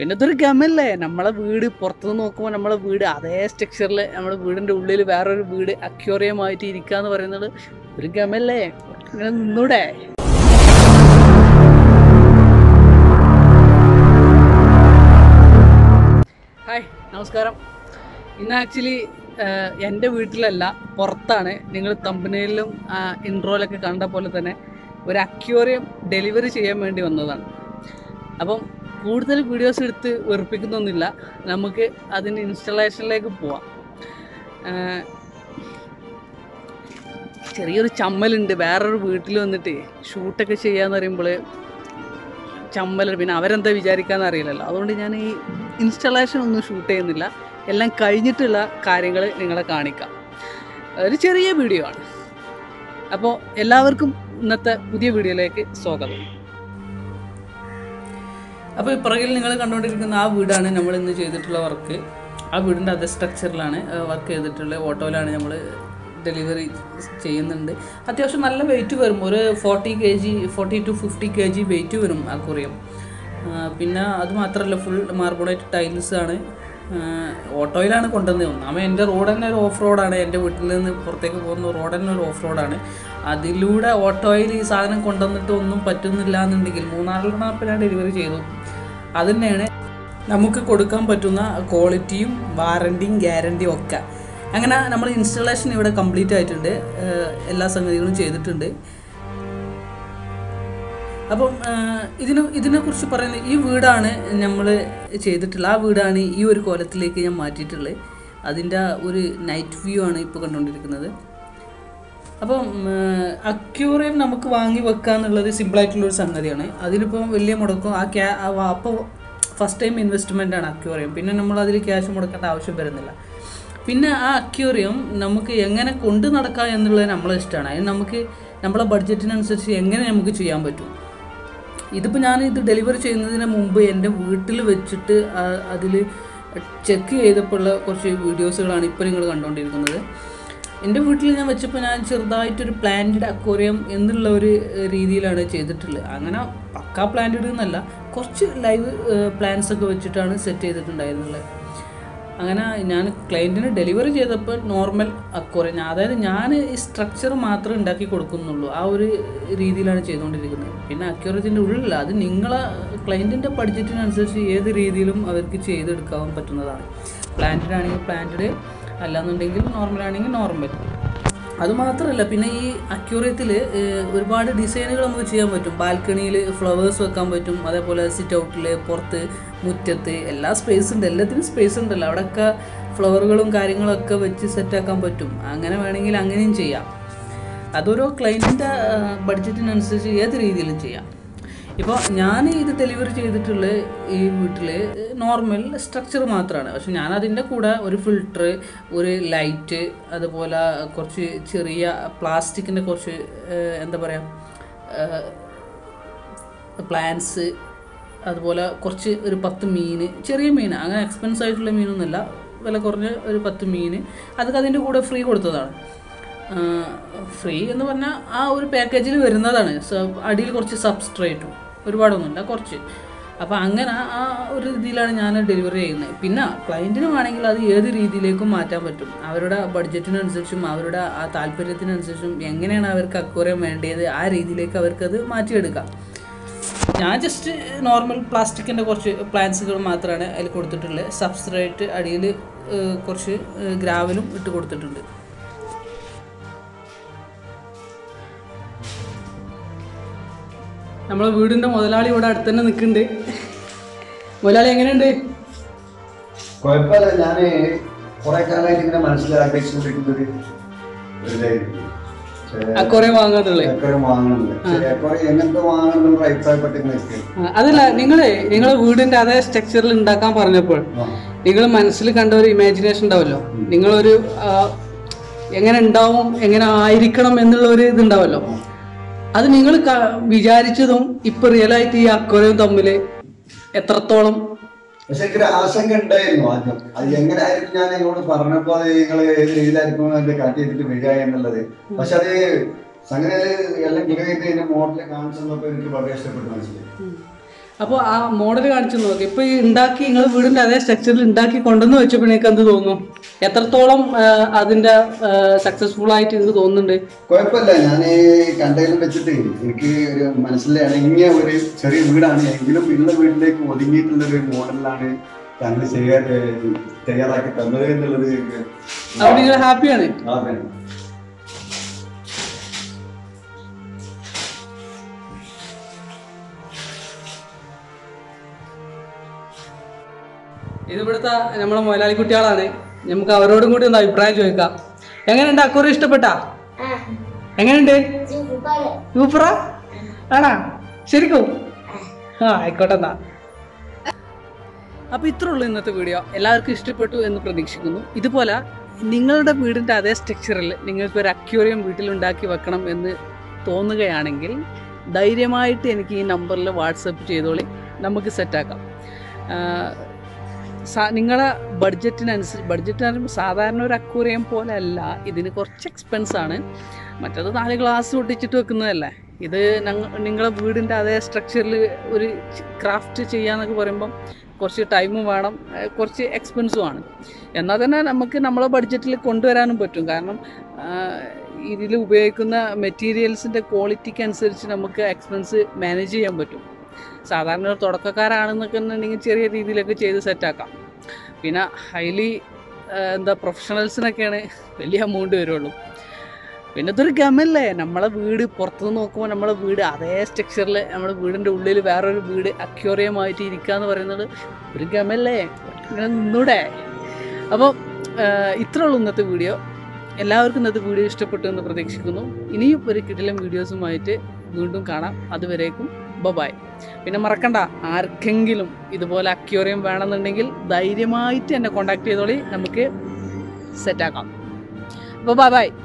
പിന്നെ ഇതൊരു ഗമല്ലേ നമ്മളെ വീട് പുറത്തുനിന്ന് നോക്കുമ്പോൾ നമ്മളെ വീട് അതേ സ്ട്രക്ചറിൽ നമ്മുടെ വീടിൻ്റെ ഉള്ളിൽ വേറൊരു വീട് അക്യൂറിയമായിട്ട് ഇരിക്കുക എന്ന് പറയുന്നത് ഒരു ഗമല്ലേ ഇങ്ങനെ നിന്നൂടെ ഹായ് നമസ്കാരം ഇന്ന് ആക്ച്വലി എൻ്റെ വീട്ടിലല്ല പുറത്താണ് നിങ്ങൾ തമ്പനയിലും ഇൻട്രോയിലൊക്കെ കണ്ട പോലെ തന്നെ ഒരു അക്യൂറിയം ഡെലിവറി ചെയ്യാൻ വേണ്ടി വന്നതാണ് അപ്പം കൂടുതൽ വീഡിയോസ് എടുത്ത് വെറുപ്പിക്കുന്നൊന്നുമില്ല നമുക്ക് അതിൻ്റെ ഇൻസ്റ്റലേഷനിലേക്ക് പോവാം ആ, ചെറിയൊരു ചമ്മലുണ്ട് വേറൊരു വീട്ടിൽ വന്നിട്ട് ഷൂട്ടൊക്കെ ചെയ്യാന്ന് പറയുമ്പോൾ ചമ്മൽ പിന്നെ അവരെന്താ വിചാരിക്കാന്ന് അറിയില്ലല്ലോ അതുകൊണ്ട് ഞാൻ ഈ ഇൻസ്റ്റലേഷൻ ഒന്നും ഷൂട്ട് ചെയ്യുന്നില്ല എല്ലാം കഴിഞ്ഞിട്ടുള്ള കാര്യങ്ങൾ നിങ്ങളെ കാണിക്കാം ഒരു ചെറിയ വീഡിയോ ആണ് അപ്പോൾ എല്ലാവർക്കും ഇന്നത്തെ പുതിയ വീഡിയോയിലേക്ക് സ്വാഗതം അപ്പോൾ ഇപ്പുറകിൽ നിങ്ങൾ കണ്ടുകൊണ്ടിരിക്കുന്ന ആ വീടാണ് നമ്മൾ ഇന്ന് ചെയ്തിട്ടുള്ള വർക്ക് ആ വീടിൻ്റെ അതേ സ്ട്രക്ചറിലാണ് വർക്ക് ചെയ്തിട്ടുള്ളത് ഓട്ടോയിലാണ് നമ്മൾ ഡെലിവറി ചെയ്യുന്നുണ്ട് അത്യാവശ്യം നല്ല വെയിറ്റ് വരും ഒരു forty K G forty to fifty K G weight വരും ആ കുറിയം പിന്നെ അത് മാത്രമല്ല ഫുൾ മാർബോണൈറ്റ് ടൈൽസ് ആണ് ഓട്ടോയിലാണ് കൊണ്ടുവന്നത് ഒന്നാമത് എൻ്റെ റോഡ് തന്നെ ഒരു ഓഫ് റോഡാണ് എൻ്റെ വീട്ടിൽ നിന്ന് പുറത്തേക്ക് പോകുന്ന റോഡ് തന്നെ ഒരു ഓഫ് റോഡാണ് അതിലൂടെ ഓട്ടോയിൽ ഈ സാധനം കൊണ്ടുവന്നിട്ട് ഒന്നും പറ്റുന്നില്ല എന്നുണ്ടെങ്കിൽ മൂന്നാറിലാണ് അപ്പോൾ ഞാൻ ഡെലിവറി ചെയ്തു അത് തന്നെയാണ് നമുക്ക് കൊടുക്കാൻ പറ്റുന്ന ക്വാളിറ്റിയും വാറണ്ടിയും ഗ്യാരണ്ടിയും ഒക്കെ അങ്ങനെ നമ്മൾ ഇൻസ്റ്റലേഷൻ ഇവിടെ കംപ്ലീറ്റ് ആയിട്ടുണ്ട് ഏഹ് എല്ലാ സംഗതികളും ചെയ്തിട്ടുണ്ട് അപ്പം ആഹ് ഇതിന് ഇതിനെക്കുറിച്ച് പറയുന്നത് ഈ വീടാണ് നമ്മൾ ചെയ്തിട്ടുള്ളത് ആ വീടാണ് ഈ ഒരു കോലത്തിലേക്ക് ഞാൻ മാറ്റിയിട്ടുള്ളത് അതിൻ്റെ ഒരു നൈറ്റ് വ്യൂ ആണ് ഇപ്പോൾ കണ്ടുകൊണ്ടിരിക്കുന്നത് അപ്പം അക്യൂറിയം നമുക്ക് വാങ്ങി വെക്കുക എന്നുള്ളത് സിമ്പിളായിട്ടുള്ളൊരു സംഗതിയാണ് അതിനിപ്പം വലിയ മുടക്കം ആ ക്യാ അപ്പോൾ ഫസ്റ്റ് ടൈം ഇൻവെസ്റ്റ്മെൻ്റ് ആണ് അക്യൂറിയം പിന്നെ നമ്മൾ അതിൽ ക്യാഷ് മുടക്കേണ്ട ആവശ്യം വരുന്നില്ല പിന്നെ ആ അക്യൂറിയം നമുക്ക് എങ്ങനെ കൊണ്ടു നടക്കാം എന്നുള്ളത് നമ്മളെ ഇഷ്ടമാണ് അതിന് നമുക്ക് നമ്മളെ ബഡ്ജറ്റിനനുസരിച്ച് എങ്ങനെ നമുക്ക് ചെയ്യാൻ പറ്റും ഇതിപ്പോൾ ഞാൻ ഇത് ഡെലിവറി ചെയ്യുന്നതിന് മുമ്പ് എൻ്റെ വീട്ടിൽ വെച്ചിട്ട് അതിൽ ചെക്ക് ചെയ്തപ്പോഴുള്ള കുറച്ച് വീഡിയോസുകളാണ് ഇപ്പോൾ നിങ്ങൾ കണ്ടുകൊണ്ടിരിക്കുന്നത് എൻ്റെ വീട്ടിൽ ഞാൻ വെച്ചപ്പോൾ ഞാൻ ചെറുതായിട്ടൊരു പ്ലാന്റഡ് അക്വേറിയം എന്നുള്ള ഒരു ഏഹ്, രീതിയിലാണ് ചെയ്തിട്ടുള്ളത് അങ്ങനെ പക്കാ പ്ലാന്റഡ് എന്നല്ല കുറച്ച് ലൈവ് പ്ലാന്റ്സ് ഒക്കെ വെച്ചിട്ടാണ് സെറ്റ് ചെയ്തിട്ടുണ്ടായിരുന്നുള്ളത് അങ്ങനെ ഞാൻ ക്ലയൻറ്റിന് ഡെലിവറി ചെയ്തപ്പോൾ നോർമൽ അക്വേറിയം അതായത് ഞാൻ ഈ സ്ട്രക്ചർ മാത്രമേ ഉണ്ടാക്കി കൊടുക്കുന്നുള്ളൂ ആ ഒരു രീതിയിലാണ് ചെയ്തുകൊണ്ടിരിക്കുന്നത് പിന്നെ അക്വേറിയത്തിൻ്റെ ഉള്ളിൽ അത് നിങ്ങളെ ക്ലയൻറ്റിൻ്റെ ബഡ്ജറ്റിനനുസരിച്ച് ഏത് രീതിയിലും അവർക്ക് ചെയ്തെടുക്കാൻ പറ്റുന്നതാണ് പ്ലാന്റഡ് ആണെങ്കിൽ പ്ലാന്റഡ് അല്ലാന്നുണ്ടെങ്കിൽ നോർമൽ ആണെങ്കിൽ നോർമൽ അതുമാത്രമല്ല പിന്നെ ഈ അക്യൂറിയത്തിൽ ഒരുപാട് ഡിസൈനുകൾ നമുക്ക് ചെയ്യാൻ പറ്റും ബാൽക്കണിയിൽ ഫ്ലവേഴ്സ് വെക്കാൻ പറ്റും അതേപോലെ സിറ്റ് ഔട്ടിൽ പുറത്ത് മുറ്റത്ത് എല്ലാ സ്പേസ് ഉണ്ട് എല്ലാത്തിനും സ്പേസ് ഉണ്ടല്ലോ അവിടെയൊക്കെ ഫ്ലവറുകളും കാര്യങ്ങളൊക്കെ വെച്ച് സെറ്റാക്കാൻ പറ്റും അങ്ങനെ വേണമെങ്കിൽ അങ്ങനെയും ചെയ്യാം അതൊരോ ക്ലയൻറ്റിൻ്റെ ബഡ്ജറ്റിനനുസരിച്ച് ഏത് രീതിയിലും ചെയ്യാം ഇപ്പോൾ ഞാൻ ഇത് ഡെലിവറി ചെയ്തിട്ടുള്ള ഈ വീട്ടിൽ നോർമൽ സ്ട്രക്ചർ മാത്രമാണ് പക്ഷെ ഞാൻ അതിൻ്റെ കൂടെ ഒരു ഫിൽറ്റർ ഒരു ലൈറ്റ് അതുപോലെ കുറച്ച് ചെറിയ പ്ലാസ്റ്റിക്കിൻ്റെ കുറച്ച് ഏഹ്, എന്താ പറയുക പ്ലാന്റ്സ് അതുപോലെ കുറച്ച് ഒരു പത്ത് മീൻ ചെറിയ മീൻ അങ്ങനെ എക്സ്പെൻസ് ആയിട്ടുള്ള മീനൊന്നുമല്ല വില കുറഞ്ഞ ഒരു പത്ത് മീൻ അതൊക്കെ അതിൻ്റെ കൂടെ ഫ്രീ കൊടുത്തതാണ് ഫ്രീ എന്ന് പറഞ്ഞാൽ ആ ഒരു പാക്കേജിൽ വരുന്നതാണ് സ- അടിയിൽ കുറച്ച് സബ്സ്ട്രേറ്റും ഒരുപാടൊന്നുമില്ല കുറച്ച് അപ്പോൾ അങ്ങനെ ആ ഒരു രീതിയിലാണ് ഞാൻ ഡെലിവറി ചെയ്യുന്നത് പിന്നെ ക്ലയൻറ്റിന് വേണമെങ്കിൽ അത് ഏത് രീതിയിലേക്കും മാറ്റാൻ പറ്റും അവരുടെ ബഡ്ജറ്റിനനുസരിച്ചും അവരുടെ ആ താല്പര്യത്തിനനുസരിച്ചും എങ്ങനെയാണ് അവർക്ക് അക്വറിയം വേണ്ടത് ആ രീതിയിലേക്ക് അവർക്കത് മാറ്റിയെടുക്കാം ഞാൻ ജസ്റ്റ് നോർമൽ പ്ലാസ്റ്റിക്കിൻ്റെ കുറച്ച് പ്ലാന്റ്സുകൾ മാത്രമാണ് അതിൽ കൊടുത്തിട്ടുള്ളത് സബ്സ്ട്രേറ്റ് അടിയിൽ കുറച്ച് ഗ്രാവലും ഇട്ട് കൊടുത്തിട്ടുണ്ട് നമ്മളെ വീടിൻ്റെ മുതലാളി ഇവിടെ അടുത്ത് തന്നെ നിൽക്കുന്നുണ്ട് മുതലാളി എങ്ങനെയുണ്ട് കുഴപ്പമില്ല ഞാന് കുറെ കാലമായിട്ട് ഇങ്ങനെ മനസ്സിലാക്കിക്കൊണ്ടിരിക്കുന്ന ഒരു ഇതായിരുന്നു അക്കോറെ വാങ്ങാത്തുള്ളത് ഏക്കറ് വാങ്ങുന്നുണ്ട് ഏക്കറ് എങ്ങനത്തെ വാങ്ങണം എന്നുള്ള അഭിപ്രായപ്പെട്ട് നിൽക്കുക അതല്ല നിങ്ങളെ നിങ്ങളെ വീടിന്റെ അതേ സ്ട്രക്ചറിൽ ഉണ്ടാക്കാൻ പറഞ്ഞപ്പോൾ നിങ്ങൾ മനസ്സിൽ കണ്ട ഒരു ഇമാജിനേഷൻ ഉണ്ടാവല്ലോ നിങ്ങളൊരു ആ, എങ്ങനെ ഉണ്ടാവും എങ്ങനെ ആയിരിക്കണം എന്നുള്ള ഒരു ഇതുണ്ടാവല്ലോ അത് നിങ്ങൾ വിചാരിച്ചതും ഇപ്പൊ റിയൽ ആയിട്ട് ഈ അക്കോറയും തമ്മിൽ എത്രത്തോളം പക്ഷെ എനിക്കൊരു ആശങ്ക ഉണ്ടായിരുന്നു ആദ്യം അത് എങ്ങനെയായിരുന്നു ഞാൻ നിങ്ങളോട് പറഞ്ഞപ്പോ അത് നിങ്ങൾ ഏത് രീതിയിലായിരിക്കും എന്റെ കട്ട് ചെയ്തിട്ട് വരിക എന്നുള്ളത് പക്ഷെ അത് സംഗതി അത് എല്ലാം ക്ലിയർ ചെയ്ത് ഇതിന്റെ മോഡല് കാണിച്ചു തന്നപ്പോ എനിക്ക് വളരെ ഇഷ്ടപ്പെട്ടു മനസ്സിലായി അപ്പോൾ ആ മോഡൽ കാണിച്ചു നോക്കി ഇപ്പോൾ ഈ ഉണ്ടാക്കി നിങ്ങൾ വീടിൻ്റെ അതേ സ്ട്രക്ചറിൽ ഉണ്ടാക്കി കൊണ്ടുവന്ന് വെച്ചപ്പോൾ നിങ്ങൾക്ക് എന്ത് തോന്നുന്നു എത്രത്തോളം ആ, അതിൻ്റെ സക്സസ്ഫുൾ ആയിട്ട് നിങ്ങൾക്ക് തോന്നുന്നുണ്ട് കുഴപ്പമില്ല ഞാൻ കണ്ടെയ്നർ വെച്ചിട്ട് എനിക്ക് ഒരു മനസ്സിൽ ഇണങ്ങിയ ഒരു ചെറിയ വീടാണ് എങ്കിലും ഉള്ള വീട്ടിലേക്ക് ഒതുങ്ങിയിട്ടുള്ള ഒരു മോഡലിലാണ് താങ്കൾ ചെയ്യാൻ തയ്യാറാക്കി തന്നത് എന്നുള്ളത് എനിക്ക് അപ്പോൾ നിങ്ങൾ ഹാപ്പിയാണ് അതെ. ഇത് ഇവിടുത്തെ നമ്മളെ മുതലാളി കുട്ടികളാണ് നമുക്ക് അവരോടും കൂടി ഒന്ന് അഭിപ്രായം ചോദിക്കാം എങ്ങനെയുണ്ട് അക്കൂറി ഇഷ്ടപ്പെട്ടാ എങ്ങനെയുണ്ട് സൂപ്പറാ ആണാ ശരിക്കും ആ ആയിക്കോട്ടെ എന്നാ അപ്പോൾ ഇത്രേ ഉള്ളൂ ഇന്നത്തെ വീഡിയോ എല്ലാവർക്കും ഇഷ്ടപ്പെട്ടു എന്ന് പ്രതീക്ഷിക്കുന്നു ഇതുപോലെ നിങ്ങളുടെ വീടിൻ്റെ അതേ സ്ട്രക്ചറിൽ നിങ്ങൾക്ക് ഒരു അക്യൂറിയം വീട്ടിലുണ്ടാക്കി വെക്കണം എന്ന് തോന്നുകയാണെങ്കിൽ ധൈര്യമായിട്ട് എനിക്ക് ഈ നമ്പറിൽ വാട്സപ്പ് ചെയ്തോളി നമുക്ക് സെറ്റാക്കാം നിങ്ങളുടെ ബഡ്ജറ്റിനനുസരിച്ച് ബഡ്ജറ്റ് എന്ന് പറയുമ്പോൾ സാധാരണ ഒരു അക്കൂറിയം പോലെ അല്ല ഇതിന് കുറച്ച് എക്സ്പെൻസ് ആണ് മറ്റത് നാല് ഗ്ലാസ് ഒട്ടിച്ചിട്ട് വെക്കുന്നതല്ലേ ഇത് ഞങ്ങൾ നിങ്ങളെ വീടിൻ്റെ അതേ സ്ട്രക്ചറിൽ ഒരു ക്രാഫ്റ്റ് ചെയ്യാന്നൊക്കെ പറയുമ്പം കുറച്ച് ടൈമും വേണം ഏഹ് കുറച്ച് എക്സ്പെൻസും ആണ് എന്നാൽ തന്നെ നമുക്ക് നമ്മളെ ബഡ്ജറ്റിൽ കൊണ്ടുവരാനും പറ്റും കാരണം ഇതിൽ ഉപയോഗിക്കുന്ന മെറ്റീരിയൽസിൻ്റെ ക്വാളിറ്റിക്ക് അനുസരിച്ച് നമുക്ക് എക്സ്പെൻസ് മാനേജ് ചെയ്യാൻ പറ്റും സാധാരണ ഒരു തുടക്കക്കാരാണെന്നൊക്കെ ഉണ്ടെങ്കിൽ ചെറിയ രീതിയിലൊക്കെ ചെയ്ത് സെറ്റാക്കാം പിന്നെ ഹൈലി എന്താ പ്രൊഫഷണൽസിനൊക്കെയാണ് വലിയ എമൗണ്ട് വരുള്ളൂ പിന്നെ ഇതൊരു ഗമല്ലേ നമ്മളെ വീട് പുറത്തുനിന്ന് നോക്കുമ്പോൾ നമ്മളെ വീട് അതേ സ്ട്രക്ചറിൽ നമ്മുടെ വീടിൻ്റെ ഉള്ളിൽ വേറൊരു വീട് അക്യൂറിയമായിട്ട് ഇരിക്കുക എന്ന് പറയുന്നത് ഒരു ഗമല്ലേ ഇങ്ങനെ നിന്നൂടെ അപ്പോൾ ഇത്ര ഉള്ളൂ ഇന്നത്തെ വീഡിയോ എല്ലാവർക്കും ഇന്നത്തെ വീഡിയോ ഇഷ്ടപ്പെട്ടു എന്ന് പ്രതീക്ഷിക്കുന്നു ഇനിയും ഒരു കിടിലം വീഡിയോസുമായിട്ട് വീണ്ടും കാണാം അതുവരേക്കും ബബായ് പിന്നെ മറക്കണ്ട ആർക്കെങ്കിലും ഇതുപോലെ അക്യൂറിയം വേണമെന്നുണ്ടെങ്കിൽ ധൈര്യമായിട്ട് എന്നെ കോണ്ടാക്ട് ചെയ്തോളി നമുക്ക് സെറ്റാക്കാം അപ്പോൾ ബൈ ബൈ